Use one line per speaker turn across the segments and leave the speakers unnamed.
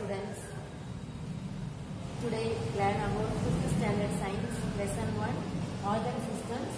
students. Today learn about 5th standard science lesson 1 organ systems.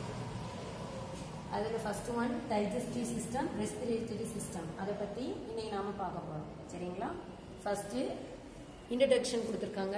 அதில் first one digestive system respiratory system அதை பற்றி இன்னைக்கு நாம பார்க்க போகிறோம் சரிங்களா ஃபர்ஸ்ட்டு இன்ட்ரடக்ஷன் கொடுத்துருக்காங்க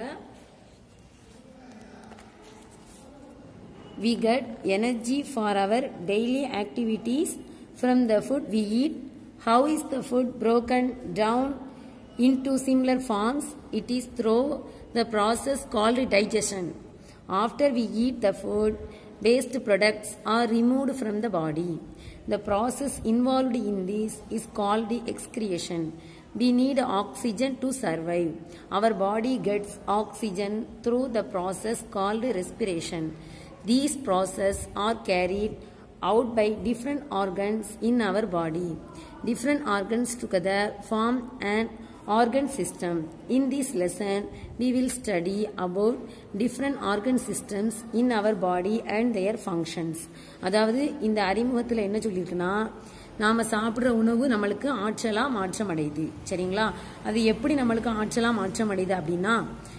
we get energy for our daily activities from the food we eat. How is the food broken down into similar forms? It is through the process called digestion. After we eat the food, waste products are removed from the body. The process involved in this is called the excretion. We need oxygen to survive. Our body gets oxygen through the process called respiration. These processes are carried out by different organs in our body. Different organs together form an organ system. In this lesson, we will study about different organ systems in our body and their functions. அதாவது இந்த அறிமுகத்தில் என்ன சொல்லியிருக்குன்னா நாம சாப்பிட்ற உணவு நம்மளுக்கு ஆற்றலா மாற்றம் அடையுது சரிங்களா அது எப்படி நம்மளுக்கு ஆற்றலா மாற்றம் அடையுது அப்படின்னா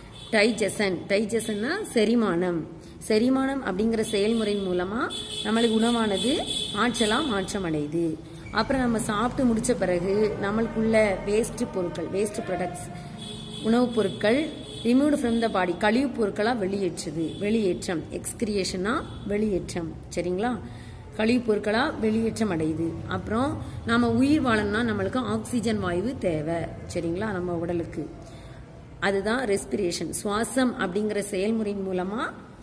டைஜசன் டைஜசன்னா செரிமானம் செரிமானம் அப்படிங்கிற செயல்முறையின் மூலமா நம்மளுக்கு உணவானது ஆற்றலா மாற்றம் அடையுது அப்புறம் நம்ம சாப்பிட்டு முடிச்ச பிறகு நம்மளுக்குள்ள வேஸ்ட் பொருட்கள் வேஸ்ட் ப்ராடக்ட்ஸ் உணவுப் பொருட்கள் ரிமூவ்டு ஃப்ரம் த பாடி கழிவுப் பொருட்களாக வெளியேற்றுது வெளியேற்றம் எக்ஸ்கிரியேஷனா வெளியேற்றம் சரிங்களா கழிவுப் பொருட்களாக வெளியேற்றம் அடையுது அப்புறம் நம்ம உயிர் வாழணும்னா நம்மளுக்கு ஆக்சிஜன் வாயு தேவை சரிங்களா நம்ம உடலுக்கு அதுதான் ரெஸ்பிரேஷன் சுவாசம் அப்படிங்கிற செயல்முறையின் மூலமா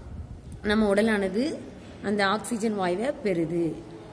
நம்ம உடலானது அந்த ஆக்சிஜன் வாயுவை பெறுது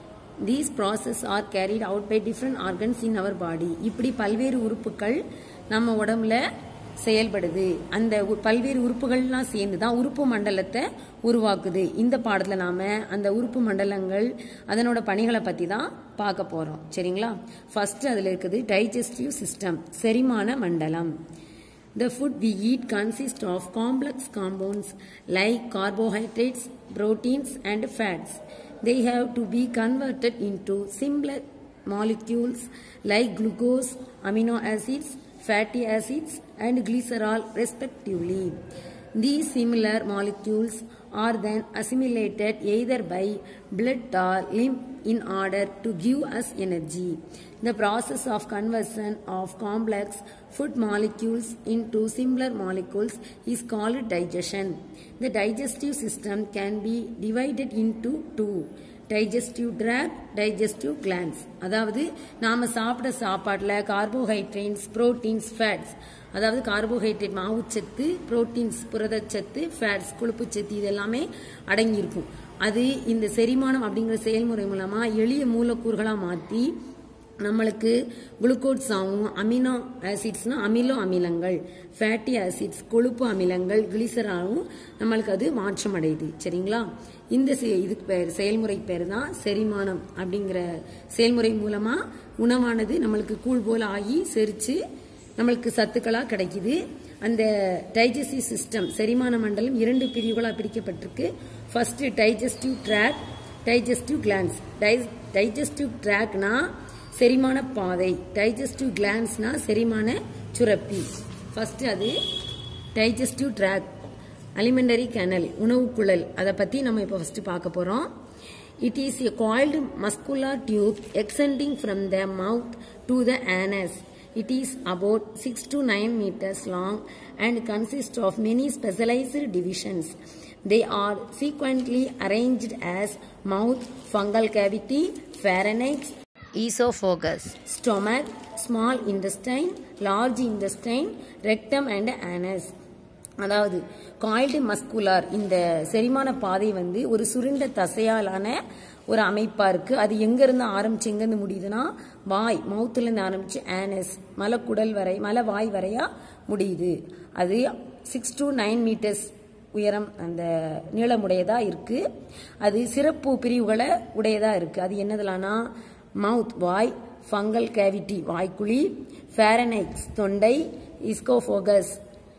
these process are carried out by different organs in our body இப்படி பல்வேறு உறுப்புகள் நம்ம உடம்புல செயல்படுது அந்த உ- பல்வேறு உறுப்புகள்லாம் சேர்ந்து தான் உறுப்பு மண்டலத்தை உருவாக்குது இந்த பாடத்தில் நாம அந்த உறுப்பு மண்டலங்கள் அதனோட பணிகளை பற்றி தான் பார்க்க போகிறோம் சரிங்களா ஃபர்ஸ்ட் அதில் இருக்குது டைஜஸ்டிவ் சிஸ்டம் செரிமான மண்டலம் The food we eat consists of complex compounds like carbohydrates, proteins, and fats. They have to be converted into simpler molecules like glucose, amino acids, fatty acids, and glycerol, respectively. These similar molecules are then assimilated either by blood or lymph in order to give us energy. The process of conversion of complex food molecules into simpler molecules is called digestion. The digestive system can be divided into two. Digestive tract digestive glands அதாவது நாம சாப்பிட சாப்பாட்டில் carbohydrates proteins fats அதாவது carbohydrate மாவுச்சத்து proteins புரதச்சத்து fats கொழுப்புச்சத்து இது எல்லாமே அடங்கியிருக்கும் அது இந்த செரிமானம் அப்படிங்கிற செயல்முறை மூலமா எளிய மூலக்கூறுகளா மாற்றி நம்மளுக்கு குளுக்கோட்ஸ் ஆகும் அமினோ ஆசிட்ஸ்னா அமிலோ அமிலங்கள் ஃபேட்டி ஆசிட்ஸ் கொழுப்பு அமிலங்கள் கிளிசராகவும் நம்மளுக்கு அது மாற்றம் அடையுது சரிங்களா இந்த செ- இதுக்கு பேர் செயல்முறை பேர் தான் செரிமானம் அப்படிங்கிற செயல்முறை மூலமா உணவானது நம்மளுக்கு கூழ் போல ஆகி செரிச்சு நம்மளுக்கு சத்துக்களா கிடைக்குது அந்த டைஜஸ்டிவ் சிஸ்டம் செரிமான மண்டலம் இரண்டு பிரிவுகளாக பிரிக்கப்பட்டிருக்கு first digestive tract digestive glands digestive ட்ராக்னா செரிமான பாதை டைஜஸ்டிவ் கிளான்ஸ்னா செரிமான சுரப்பி ஃபர்ஸ்ட் அது டைஜஸ்டிவ் ட்ராக் அலிமெண்டரி கேனல் உணவு குழல் அதை பற்றி நம்ம இப்போ ஃபர்ஸ்ட் பார்க்க போகிறோம் it is a coiled muscular tube extending from the mouth to the anus It is about 6 to 9 meters long and consists of many specialized divisions. They are sequentially arranged as mouth, fungal cavity, pharynx, esophagus, stomach, small intestine, large intestine, rectum and anus. அதாவது காய்டு muscular இந்த செரிமான பாதை வந்து ஒரு சுருண்ட தசையாலான ஒரு அமைப்பா இருக்கு அது எங்க இருந்து ஆரம்பிச்சு எங்க இருந்து முடியுதுன்னா வாய் மவுத்துல இருந்து ஆரம்பிச்சு ஆனஸ் மலக்குடல் வரை மலை வாய் வரையா முடியுது அது சிக்ஸ் to நைன் மீட்டர்ஸ் உயரம் அந்த நீளமுடையதா இருக்கு அது சிறப்பு பிரிவுகளை உடையதா இருக்கு அது என்னதுலானா மவுத் வாய் ஃபங்கல் கேவிட்டி வாய்க்குழி ஃபேரனைக்ஸ் தொண்டை இஸ்கோஃபோகஸ்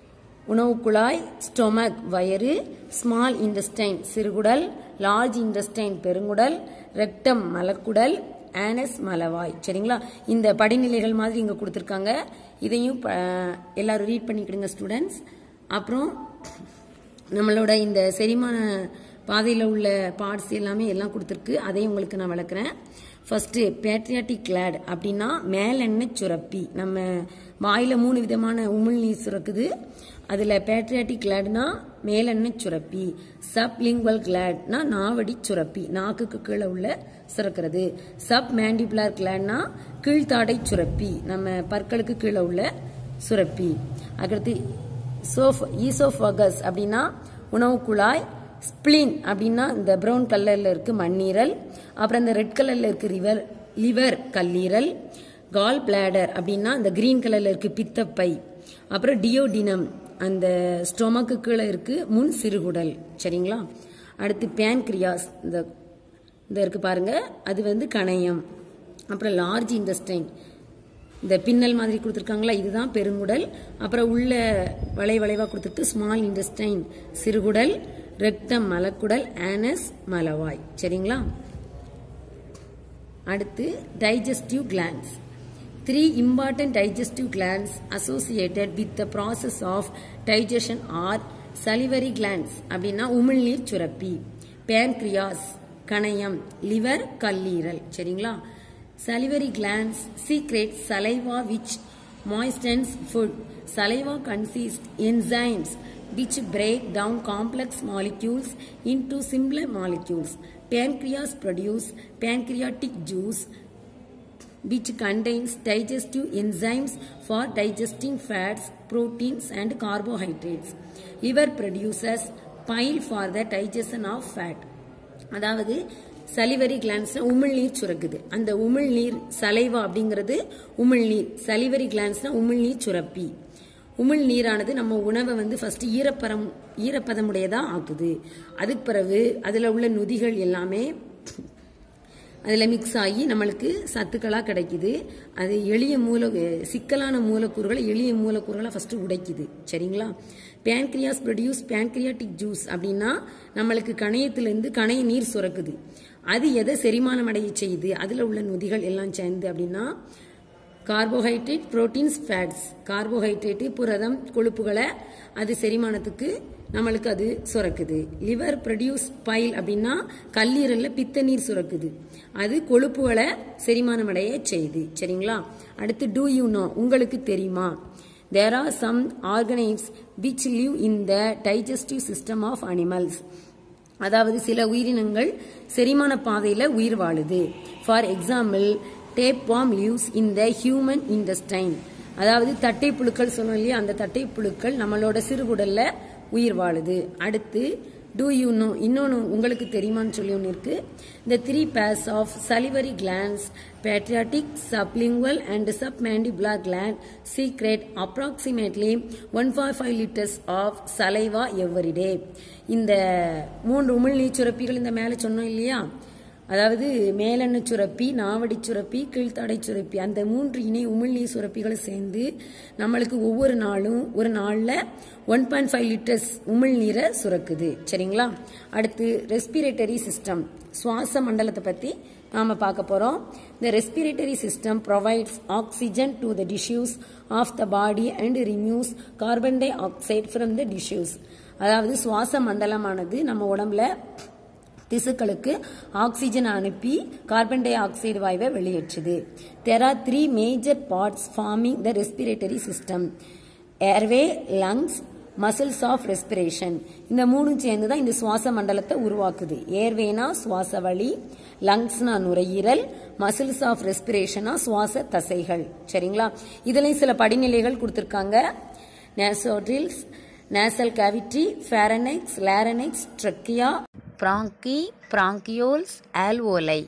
உணவு குழாய் ஸ்டொமக் வயிறு ஸ்மால் இன்டெஸ்டைன் சிறுகுடல் லார்ஜ் இன்டெஸ்டைன் பெருங்குடல் ரெக்டம் மலக்குடல் ஆனஸ் மலவாய் சரிங்களா இந்த படிநிலைகள் மாதிரி இங்க கொடுத்துருக்காங்க இதையும் ப- எல்லாரும் ரீட் பண்ணிக்கிடுங்க ஸ்டூடெண்ட்ஸ் அப்புறம் நம்மளோட இந்த செரிமான பாதையில் உள்ள பார்ட்ஸ் எல்லாமே எல்லாம் கொடுத்துருக்கு அதையும் உங்களுக்கு நான் விளக்குறேன் ஃபர்ஸ்ட் பேட்ரியாட்டிக் கிளாட் அப்படின்னா மேலெண்ணெய் சுரப்பி நம்ம வாயில மூணு விதமான உமிழ்நீர் சுரக்குது அதுல பேட்ரியாட்டிக் கிளாட்னா மேலெண்ணெய் சுரப்பி சப்லிங்குவல் கிளாட்னா நாவடி சுரப்பி நாக்குக்கு கீழே உள்ள சுரக்கிறது சப் மேண்டிபுலர் கிளாட்னா கீழ்த்தாடை சுரப்பி நம்ம பற்களுக்கு கீழே உள்ள சுரப்பி அடுத்து சோஃப் ஈசோஃபகஸ் அப்படின்னா உணவு குழாய் ஸ்பிளின் அப்படின்னா இந்த ப்ரௌன் கலர்ல இருக்கு மண்ணீரல் அப்புறம் இந்த ரெட் கலர்ல இருக்கு ரிவர் லிவர் கல்லீரல் கால் பிளாடர் அப்படின்னா இந்த கிரீன் கலர்ல இருக்கு பித்தப்பை அப்புறம் டியோடினம் அந்த ஸ்டொமக்கு கீழே இருக்கு முன் சிறுகுடல் சரிங்களா அடுத்து பேன்கிரியாஸ் இந்த இந்த இருக்கு பாருங்க அது வந்து கணையம் அப்புறம் லார்ஜ் இன்டஸ்டைன் இந்த பின்னல் மாதிரி கொடுத்துருக்காங்களா இதுதான் பெருங்குடல் அப்புறம் உள்ள வளை வளைவா கொடுத்துருக்கு ஸ்மால் இன்டஸ்டைன் சிறுகுடல் ரெக்டம் மலக்குடல் ஆனஸ் மலவாய் சரிங்களா அடுத்து digestive glands three important digestive glands associated with the process of digestion are salivary glands அப்படின்னா உமிழ்நீர் சுரப்பி பேன்க்ரியாஸ் கணையம் லிவர் கல்லீரல் சரிங்களா salivary glands secrete saliva which moistens food saliva consists enzymes which break down complex molecules into simpler molecules pancreas produce pancreatic juice which contains digestive enzymes for digesting fats, proteins and carbohydrates. Liver produces bile for the digestion of fat. அதாவது salivary கிளான்ஸ்னா உமிழ்நீர் சுரக்குது அந்த உமிழ்நீர் saliva அப்படிங்கிறது உமிழ்நீர் salivary கிளான்ஸ்னா உமிழ்நீர் சுரப்பி உமிழ்நீரானது நம்ம உணவை வந்து ஃபர்ஸ்ட் ஈரப்பரம் ஈரப்பதமுடையதா ஆக்குது அதுக்கு பிறகு அதுல உள்ள நொதிகள் எல்லாமே அதில் மிக்ஸ் ஆகி நம்மளுக்கு சத்துக்களாக கிடைக்குது அது எளிய மூல சிக்கலான மூலக்கூறுகளை எளிய மூலக்கூறுகளை ஃபர்ஸ்ட் உடைக்குது சரிங்களா பேன்க்ரியாஸ் ப்ரொடியூஸ் பேன்க்ரியாட்டிக் ஜூஸ் அப்படின்னா நம்மளுக்கு கணையத்திலிருந்து கணைய நீர் சுரக்குது அது எதை செரிமானம் அடைய செய்யுது அதில் உள்ள நொதிகள் எல்லாம் சேர்ந்து அப்படின்னா கார்போஹைட்ரேட் புரோட்டீன்ஸ் ஃபேட்ஸ் கார்போஹைட்ரேட்டு புரதம் கொழுப்புகளை அது செரிமானத்துக்கு நம்மளுக்கு அது சுரக்குது லிவர் ப்ரொடியூஸ் பைல் அப்படின்னா கல்லீரல்ல பித்த நீர் சுரக்குது அது கொழுப்புகளை செரிமானம் அடைய செய்யுது சரிங்களா அடுத்து டூ யூ நோ உங்களுக்கு தெரியுமா there are some organisms which live in the digestive system of animals அதாவது சில உயிரினங்கள் செரிமான பாதையில உயிர் வாழுது for example tapeworm lives in the human intestine அதாவது தட்டை புழுக்கள் சொன்னோம் இல்லையா அந்த தட்டை புழுக்கள் நம்மளோட சிறுகுடல்ல உயிர் வாழுது அடுத்து டூ யூ நோ இன்னொன்று உங்களுக்கு தெரியுமான்னு சொல்லி ஒன்று இருக்கு இந்த three pairs of salivary glands parotid sublingual and submandibular gland secrete approximately one for five litres of saliva every day இந்த மூன்று உமிழ்நீர் சுரப்பிகள் இந்த மேலே சொன்னோம் இல்லையா அதாவது மேலெண்ணெய் சுரப்பி நாவடி சுரப்பி கீழ்த்தாடை சுரப்பி அந்த மூன்று இணை உமிழ்நீர் சுரப்பிகள் சேர்ந்து நம்மளுக்கு ஒவ்வொரு நாளும் ஒரு நாளில் ஒன் பாயிண்ட் ஃபைவ் லிட்டர்ஸ் உமிழ்நீரை சுரக்குது சரிங்களா அடுத்து ரெஸ்பிரேட்டரி சிஸ்டம் சுவாச மண்டலத்தை பற்றி நாம பார்க்க போறோம் the respiratory system provides oxygen to the tissues of the body and removes carbon dioxide from the tissues அதாவது சுவாச மண்டலமானது நம்ம உடம்புல திசுக்களுக்கு ஆக்சிஜன் அனுப்பி கார்பன் டை ஆக்சைடு வாயுவை வெளியேற்றுது there are three major parts forming the respiratory system airway lungs muscles of respiration இந்த மூணும் சேர்ந்து தான் இந்த சுவாச மண்டலத்தை உருவாக்குது ஏர்வேனா சுவாச வழி லங்ஸ்னா நுரையீரல் மசில்ஸ் ஆஃப் ரெஸ்பிரேஷனா சுவாச தசைகள் சரிங்களா இதுலயும் சில படிநிலைகள் கொடுத்திருக்காங்க nostrils nasal cavity pharynx larynx trachea bronchi bronchioles alveoli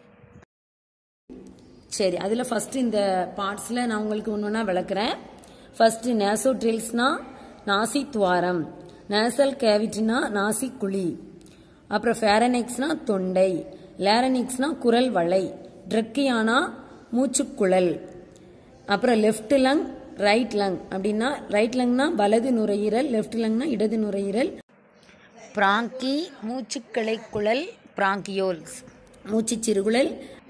சரி அதில் ஃபர்ஸ்ட் இந்த பார்ட்ஸில் நான் உங்களுக்கு ஒன்று ஒன்றா விளக்குறேன் ஃபர்ஸ்ட் நேசோட்ரில்ஸ்னா நாசி துவாரம் நேசல் கேவிட்டினா நாசி குழி அப்புறம் ஃபேரனெக்ஸ்னா தொண்டை லேரனிக்ஸ்னா குரல் வளை ட்ரக்கியானா மூச்சுக்குழல் அப்புறம் லெஃப்ட் லங் ரைட் லங் அப்படின்னா ரைட் லங்னா வலது நுரையீரல் லெஃப்ட் லங்னா இடது நுரையீரல் பிராங்கி மூச்சுக்கிளை குழல் பிராங்கியோல்ஸ் மூச்சு சிறுகுழல்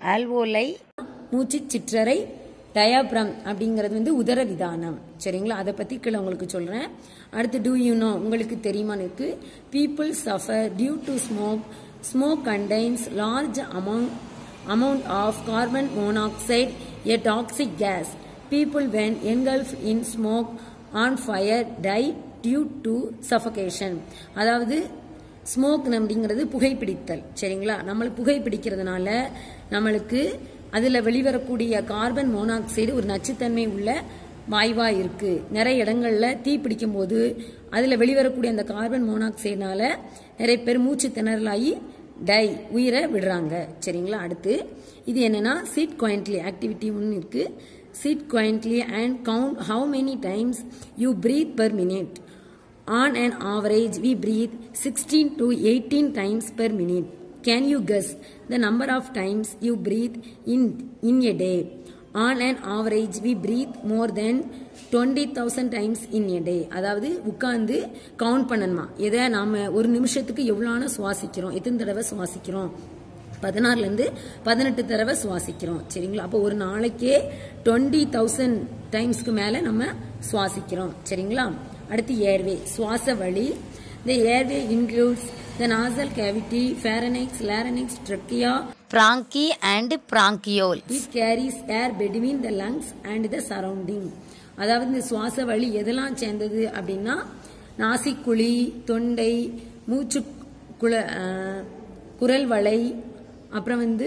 ஆல்வோலை மூச்சு சிற்றறை டயாப்ரம் அப்படிங்கிறது வந்து உதர விதானம் சரிங்களா அதை பற்றி கீழே உங்களுக்கு சொல்கிறேன் அடுத்து டூ யூ நோ உங்களுக்கு தெரியுமான்னு இருக்கு people suffer due to smoke smoke contains large amount amount of carbon monoxide, a toxic gas. People when engulfed in smoke on fire die due to suffocation. அதாவது ஸ்மோக் அப்படிங்கிறது புகைப்பிடித்தல் சரிங்களா நம்ம புகைப்பிடிக்கிறதுனால நம்மளுக்கு அதில் வெளிவரக்கூடிய கார்பன் மோனாக்சைடு ஒரு நச்சுத்தன்மை உள்ள வாய்வா இருக்கு நிறைய இடங்கள்ல தீ பிடிக்கும் போது அதில் வெளிவரக்கூடிய அந்த கார்பன் மோனாக்சைடுனால நிறைய பேர் மூச்சு திணறலாகி டை உயிரை விடுறாங்க சரிங்களா அடுத்து இது என்னன்னா சிட் குவாயின்ட்லி ஆக்டிவிட்டி ஒன்று இருக்கு sit quietly and count how many times you breathe per minute on an average we breathe sixteen to eighteen times per minute can you guess the number of times you breathe in in a day on an average we breathe more than twenty thousand times in a day அதாவது உட்காந்து count பண்ணணுமா எதை நாம ஒரு நிமிஷத்துக்கு எவ்வளோனா சுவாசிக்கிறோம் எத்தனை தடவை சுவாசிக்கிறோம் பதினாறுலேருந்து பதினெட்டு தடவை சுவாசிக்கிறோம் சரிங்களா அப்போ ஒரு நாளைக்கே டுவெண்ட்டி தௌசண்ட் டைம்ஸ்க்கு மேலே நம்ம சுவாசிக்கிறோம் சரிங்களா அடுத்து ஏர்வே சுவாச வழி the airway includes the nasal cavity pharynx larynx trachea
bronchi and bronchiole.
It carries air between the lungs and the surrounding அதாவது இந்த சுவாச வழி எதெல்லாம் சேர்ந்தது அப்படின்னா நாசிக்குழி தொண்டை மூச்சு குள அஹ், குரல் வளை அப்புறம் வந்து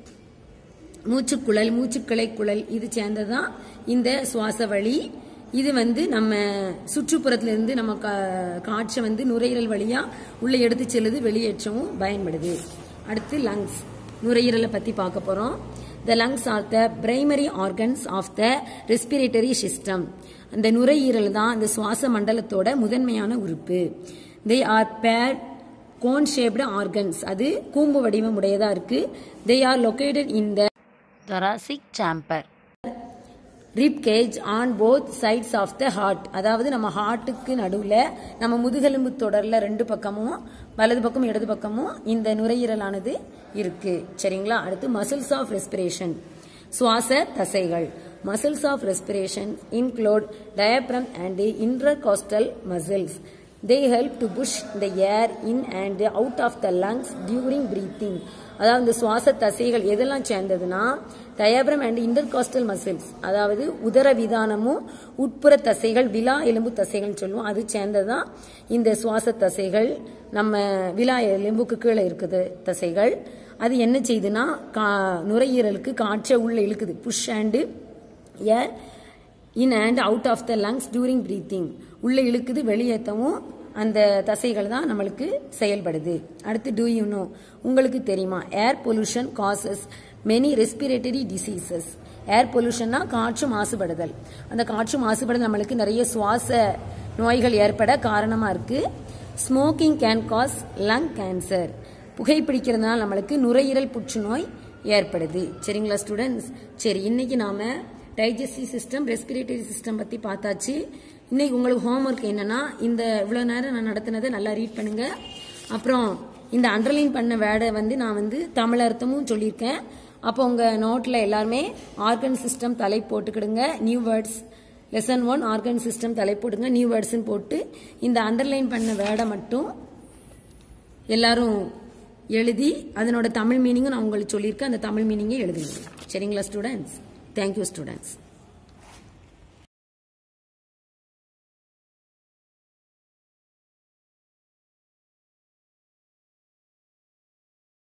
மூச்சுக்குழல் மூச்சுக்கிளை குழல் இது சேர்ந்ததான் இந்த சுவாச வழி இது வந்து நம்ம சுற்றுப்புறத்துல இருந்து நம்ம கா- காற்றை வந்து நுரையீரல் வழியா உள்ள எடுத்து செல்லுது வெளியேற்றவும் பயன்படுது அடுத்து லங்ஸ் நுரையீரலை பத்தி பார்க்க போறோம் the lungs are the primary organs of the respiratory system அந்த நுரையீரல் தான் அந்த சுவாச மண்டலத்தோட முதன்மையான உறுப்பு they are pair cone shaped organs அது கூம்பு வடிவம் உடையதா இருக்கு they are located in the
thoracic chamber.
Rib cage on both sides of the heart அதாவது நம்ம ஹார்ட்டுக்கு நடுவில் நம்ம முதுகெலும்பு தொடர்ல ரெண்டு பக்கமும் வலது பக்கம் இடது பக்கமும் இந்த நுரையீரலானது இருக்கு சரிங்களா அடுத்து மசில்ஸ் ஆஃப் ரெஸ்பிரேஷன் சுவாச தசைகள் muscles of respiration include diaphragm and intercostal muscles they help to push the air in and out of the lungs during breathing அதாவது இந்த சுவாச தசைகள் எதெல்லாம் சேர்ந்ததுன்னா டயப்ரம் அண்ட் இன்டர்காஸ்டல் மசில்ஸ் அதாவது உதர விதானமும் உட்புற தசைகள் விலா எலும்பு தசைகள்னு சொல்லுவோம் அது சேர்ந்ததுதான் இந்த சுவாச தசைகள் நம்ம விலா எலும்புக்கு கீழே இருக்குது தசைகள் அது என்ன செய்யுதுன்னா கா நுரையீரலுக்கு காற்றை உள்ள இழுக்குது push and air in and out of the lungs during breathing உள்ள இழுக்குது வெளியேற்றவும் அந்த தசைகள் தான் நம்மளுக்கு செயல்படுது அடுத்து டூ யூ நோ உங்களுக்கு தெரியுமா air pollution causes many respiratory diseases air பொல்யூஷன்னா காற்று மாசுபடுதல் அந்த காற்று மாசுபடுதல் நம்மளுக்கு நிறைய சுவாச நோய்கள் ஏற்பட காரணமா இருக்கு smoking can cause lung cancer புகைப்பிடிக்கிறதுனால நம்மளுக்கு நுரையீரல் புற்றுநோய் ஏற்படுது சரிங்களா ஸ்டூடெண்ட்ஸ் சரி இன்னைக்கு நாம டைஜஸ்டிவ் சிஸ்டம் ரெஸ்பிரேட்டரி சிஸ்டம் பத்தி பார்த்தாச்சு இன்னைக்கு உங்களுக்கு ஹோம்ஒர்க் என்னன்னா இந்த இவ்வளவு நேரம் நான் நடத்தினதை நல்லா ரீட் பண்ணுங்க அப்புறம் இந்த அண்டர்லைன் பண்ண வேர்டை வந்து நான் வந்து தமிழ் அர்த்தமும் சொல்லியிருக்கேன் அப்போ உங்க நோட்ல எல்லாருமே ஆர்கன் சிஸ்டம் தலை போட்டுக்கிடுங்க new words lesson one organ system தலை போட்டுங்க நியூ வேர்ட்ஸ்னு போட்டு இந்த அண்டர்லைன் பண்ண வேர்டை மட்டும் எல்லாரும் எழுதி அதனோட தமிழ் மீனிங்கும் நான் உங்களுக்கு சொல்லியிருக்கேன் அந்த தமிழ் மீனிங்கை எழுதுங்க சரிங்களா ஸ்டூடெண்ட்ஸ் தேங்க்யூ ஸ்டூடெண்ட்ஸ்